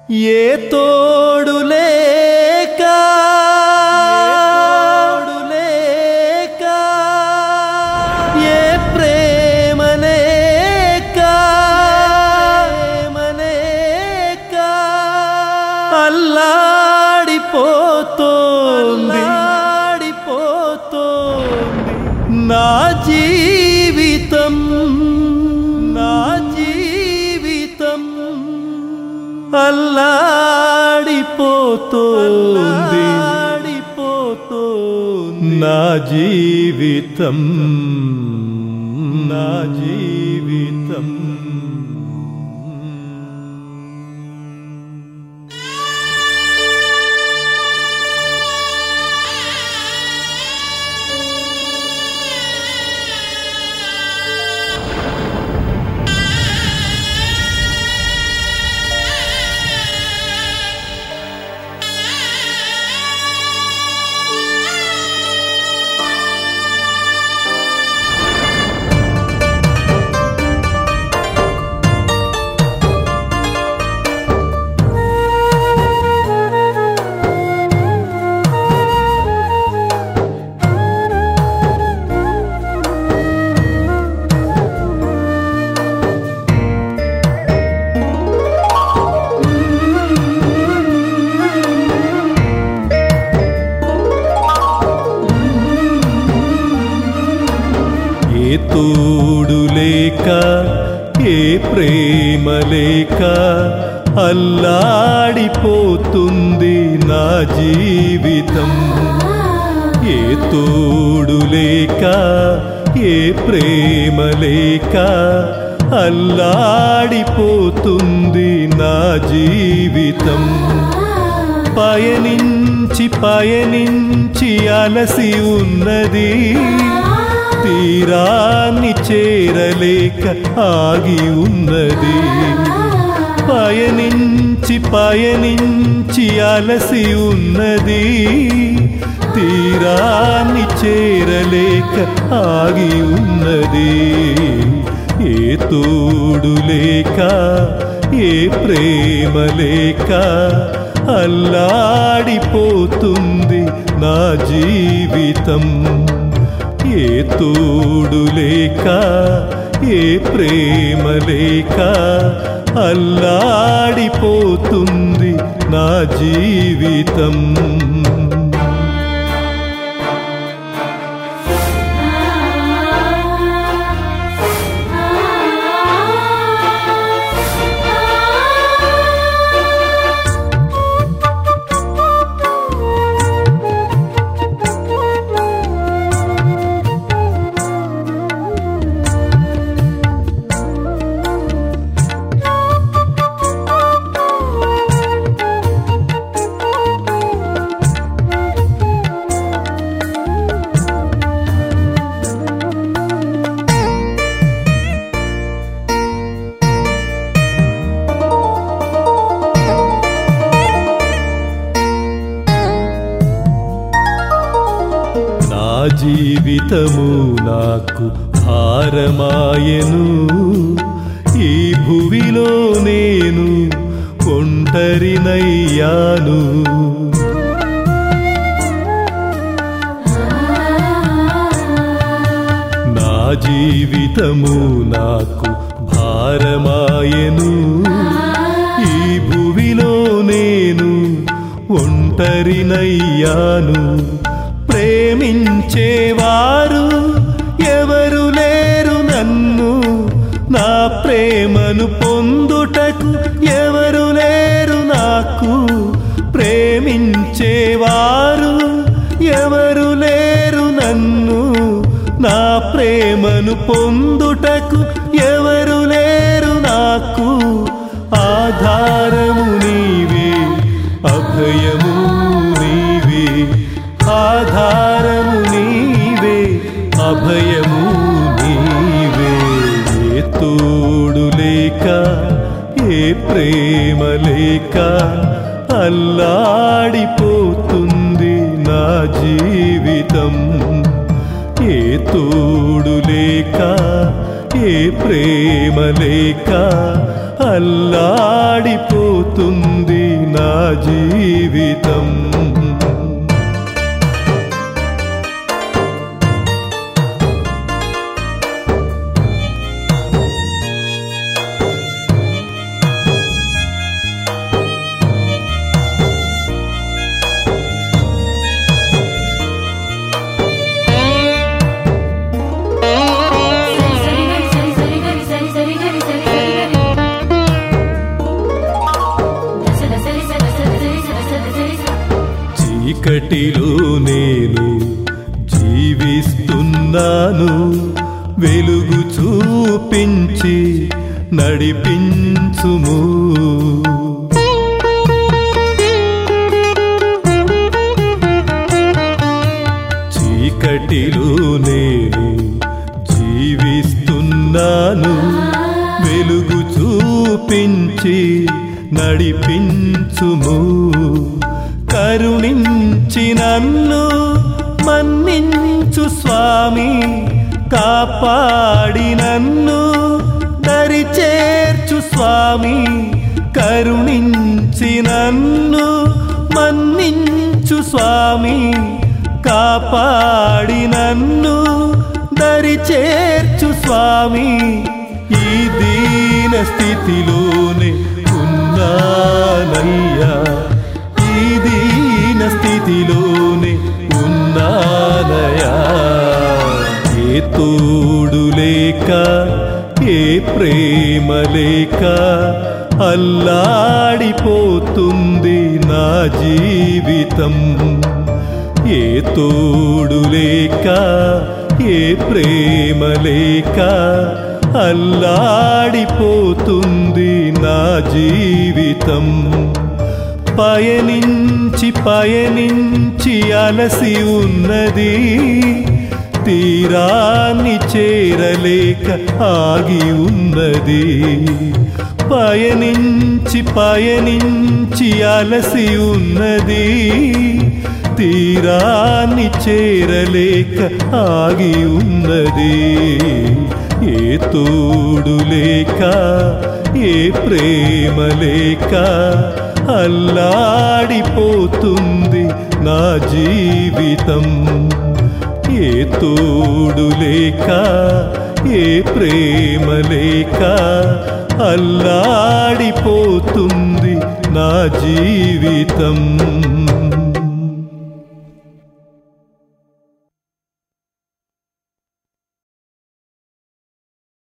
ఏ తోడు లేక లేక ఏ ప్రేమ లేక లేక అల్లాడిపోతోంది అల్లాడిపోతోంది నా జీవితం నా జీవితం అల్లాడిపోతోంది నా జీవితం నా జీవితం ఏ తోడు లేక ఏ ప్రేమ లేక అల్లాడిపోతుంది నా జీవితం ఏ తోడు లేక ఏ ప్రేమ లేక అల్లాడిపోతుంది నా జీవితం పయనించి పయనించి అలసి ఉన్నది తీరాన్ని చేరలేక ఆగి ఉన్నది పయనించి పయనించి అలసి ఉన్నది తీరాన్ని చేరలేక ఆగి ఉన్నది ఏ తోడు లేక ఏ ప్రేమ లేక అల్లాడిపోతుంది నా జీవితం ఏ తోడు లేక ఏ ప్రేమ లేక అల్లాడిపోతుంది నా జీవితం నా జీవితము నాకు భారమాయను ఈ భువిలో నేను ఒంటరినయ్యాను నా జీవితము నాకు భారమాయను ఈ భువిలో నేను ఒంటరినయ్యాను ప్రేమించేవారు ఎవరు లేరు నన్ను నా ప్రేమను పొందుటకు ఎవరు లేరు నాకు ప్రేమించేవారు ఎవరు లేరు నన్ను నా ప్రేమను పొందుటకు ఎవరు లేరు నాకు ఆధారము నీవే అభయము నీవే ఆధారము నీవే అభయము నీవే ఏ తోడు లేక ఏ ప్రేమ లేక అల్లాడిపోతుంది నా జీవితం ఏ తోడు లేక ఏ ప్రేమ లేక అల్లాడిపోతుంది జీవితం సరి సరి గరి సరి సరి గరి సరి సరి గరి సరి సరి గరి దస దసరి స దస దసరి స దస దసరి స చీకటిలో నేను జీవిస్తున్నాను వెలుగు చూపించి నడిపించుము చీకటిలో నేను జీవిస్తున్నాను వెలుగు చూపించి నడిపించుము కరుణించి నన్ను మన్నించు స్వామి కాపాడి నన్ను దరి చేర్చు స్వామి కరుణించి నన్ను మన్నించు స్వామి కాపాడి నన్ను దరి చేర్చు స్వామి ఈ దీన స్థితిలోనే ఉన్నానయ్యా ఈ దీన స్థితిలోనే ఉన్నానయా ఏ తోడు లేక ఏ ప్రేమ లేక అల్లాడిపోతుంది నా జీవితం ఏ తోడు లేక ఏ ప్రేమ లేక అల్లాడిపోతుంది నా జీవితం పయనించి పయనించి అలసి ఉన్నది తీరాన్ని చేరలేక ఆగి ఉన్నది పయనించి పయనించి అలసి ఉన్నది తీరాన్ని చేరలేక ఆగి ఉన్నది ఏ తోడు లేక ఏ ప్రేమ లేక అల్లాడిపోతుంది నా జీవితం ఏ తోడు లేక ఏ ప్రేమ లేక అల్లాడిపోతుంది నా జీవితం